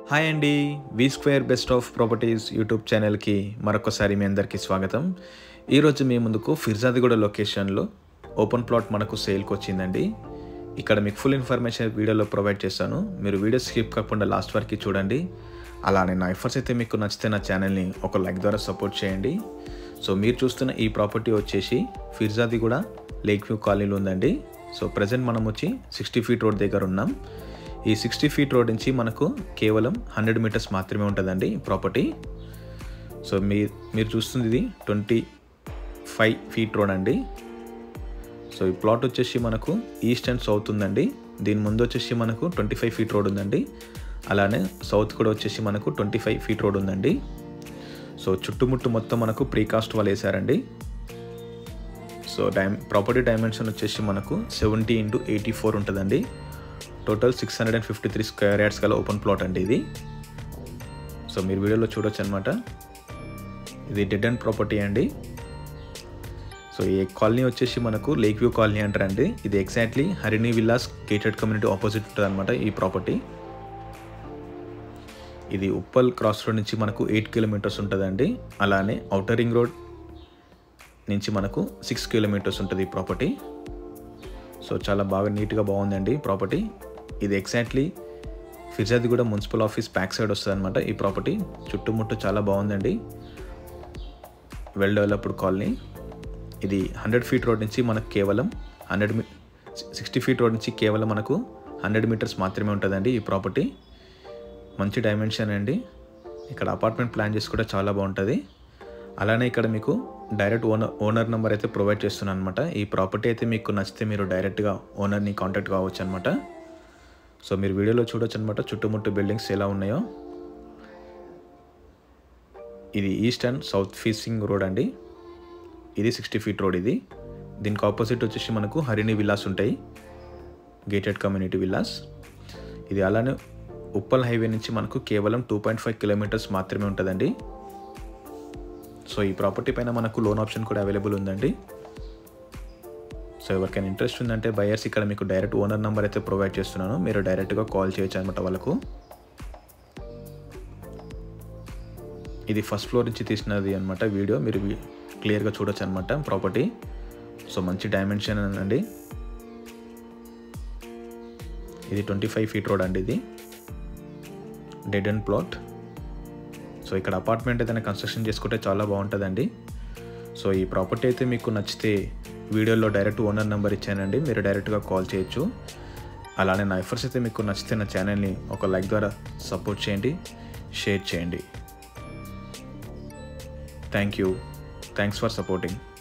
hi అండి V square best of properties YouTube ఛానల్కి మరొకసారి మీ అందరికీ స్వాగతం ఈరోజు మీ ముందుకు ఫిర్జాదిగూడ లొకేషన్లో ఓపెన్ ప్లాట్ మనకు సేల్కి వచ్చిందండి ఇక్కడ మీకు ఫుల్ ఇన్ఫర్మేషన్ వీడియోలో ప్రొవైడ్ చేస్తాను మీరు వీడియో స్కిప్ కాకుండా లాస్ట్ వరకు చూడండి అలానే నా ఎఫర్ట్స్ అయితే మీకు నచ్చితే నా ఛానల్ని ఒక లైక్ ద్వారా సపోర్ట్ చేయండి సో మీరు చూస్తున్న ఈ ప్రాపర్టీ వచ్చేసి ఫిర్జాదిగూడ లేక్ వ్యూ కాలనీలో ఉందండి సో ప్రజెంట్ మనం వచ్చి సిక్స్టీ ఫీట్ రోడ్ దగ్గర ఉన్నాం ఈ సిక్స్టీ ఫీట్ రోడ్ నుంచి మనకు కేవలం హండ్రెడ్ మీటర్స్ మాత్రమే ఉంటుందండి ప్రాపర్టీ సో మీ మీరు చూస్తుంది ఇది ట్వంటీ ఫైవ్ ఫీట్ రోడ్ అండి సో ఈ ప్లాట్ వచ్చేసి మనకు ఈస్ట్ అండ్ సౌత్ ఉందండి దీని ముందు వచ్చేసి మనకు ట్వంటీ ఫైవ్ ఫీట్ రోడ్ ఉందండి అలానే సౌత్ కూడా వచ్చేసి మనకు ట్వంటీ ఫైవ్ ఫీట్ రోడ్ ఉందండి సో చుట్టుముట్టు మొత్తం మనకు ప్రీకాస్ట్ వాళ్ళు వేసారండి సో డై ప్రాపర్టీ డైమెన్షన్ వచ్చేసి మనకు సెవెంటీ ఇంటూ ఎయిటీ ఫోర్ ఉంటుందండి total six hundred and fifty three square yards గల ఓపెన్ ప్లాట్ అండి ఇది సో మీరు వీడియోలో చూడొచ్చు అనమాట ఇది డెడ్ అండ్ ప్రాపర్టీ అండి సో ఈ కాలనీ వచ్చేసి మనకు లేక్ వ్యూ కాలనీ అంటారండి ఇది exactly Harini villas gated community opposite ఉంటుంది అనమాట ఈ ప్రాపర్టీ ఇది ఉప్పల్ క్రాస్ రోడ్ నుంచి మనకు ఎయిట్ కిలోమీటర్స్ ఉంటుందండి అలానే ఔటర్ రింగ్ రోడ్ నుంచి మనకు సిక్స్ కిలోమీటర్స్ ఉంటుంది ఈ ప్రాపర్టీ సో చాలా బాగా నీట్గా బాగుందండి ప్రాపర్టీ ఇది ఎగ్జాక్ట్లీ ఫిర్జాది కూడా మున్సిపల్ ఆఫీస్ బ్యాక్ సైడ్ వస్తుంది అనమాట ఈ ప్రాపర్టీ చుట్టుముట్టు చాలా బాగుందండి వెల్ డెవలప్డ్ కాలనీ ఇది హండ్రెడ్ ఫీట్ రోడ్ నుంచి మనకు కేవలం హండ్రెడ్ మీ సిక్స్టీ ఫీట్ రోడ్ నుంచి కేవలం మనకు హండ్రెడ్ మీటర్స్ మాత్రమే ఉంటుందండి ఈ ప్రాపర్టీ మంచి డైమెన్షన్ అండి ఇక్కడ అపార్ట్మెంట్ ప్లాన్ చేసి కూడా చాలా బాగుంటుంది అలానే ఇక్కడ మీకు డైరెక్ట్ ఓనర్ ఓనర్ నెంబర్ అయితే ప్రొవైడ్ చేస్తున్నాను అనమాట ఈ ప్రాపర్టీ అయితే మీకు నచ్చితే మీరు డైరెక్ట్గా ఓనర్ని కాంటాక్ట్ కావచ్చు అనమాట సో మీరు వీడియోలో చూడొచ్చు అనమాట చుట్టుముట్టు బిల్డింగ్స్ ఎలా ఉన్నాయో ఇది east and south facing road అండి ఇది సిక్స్టీ ఫీట్ రోడ్ ఇది దీనికి ఆపోజిట్ వచ్చేసి మనకు హరిణి విల్లాస్ ఉంటాయి గేటెడ్ కమ్యూనిటీ విల్లాస్ ఇది అలానే ఉప్పల్ హైవే నుంచి మనకు కేవలం టూ పాయింట్ ఫైవ్ కిలోమీటర్స్ మాత్రమే ఉంటుందండి సో ఈ ప్రాపర్టీ పైన మనకు లోన్ ఆప్షన్ కూడా అవైలబుల్ ఉందండి సో ఎవరికైనా ఇంట్రెస్ట్ ఉందంటే బయర్స్ ఇక్కడ మీకు డైరెక్ట్ ఓనర్ నెంబర్ అయితే ప్రొవైడ్ చేస్తున్నాను మీరు డైరెక్ట్గా కాల్ చేయొచ్చు అనమాట వాళ్ళకు ఇది ఫస్ట్ ఫ్లోర్ నుంచి తీసినది అనమాట వీడియో మీరు క్లియర్గా చూడొచ్చు అనమాట ప్రాపర్టీ సో మంచి డైమెన్షన్ అండి ఇది ట్వంటీ ఫైవ్ ఫీట్ రోడ్ అండి ఇది డెడ్ అండ్ ప్లాట్ సో ఇక్కడ అపార్ట్మెంట్ ఏదైనా కన్స్ట్రక్షన్ చేసుకుంటే చాలా బాగుంటుందండి సో ఈ ప్రాపర్టీ అయితే మీకు నచ్చితే వీడియోలో డైరెక్ట్ ఓనర్ నెంబర్ ఇచ్చానండి మీరు డైరెక్ట్గా కాల్ చేయొచ్చు అలానే నా ఎఫర్ట్స్ అయితే మీకు నచ్చితే నా ఛానల్ని ఒక లైక్ ద్వారా సపోర్ట్ చేయండి షేర్ చేయండి thank you thanks for supporting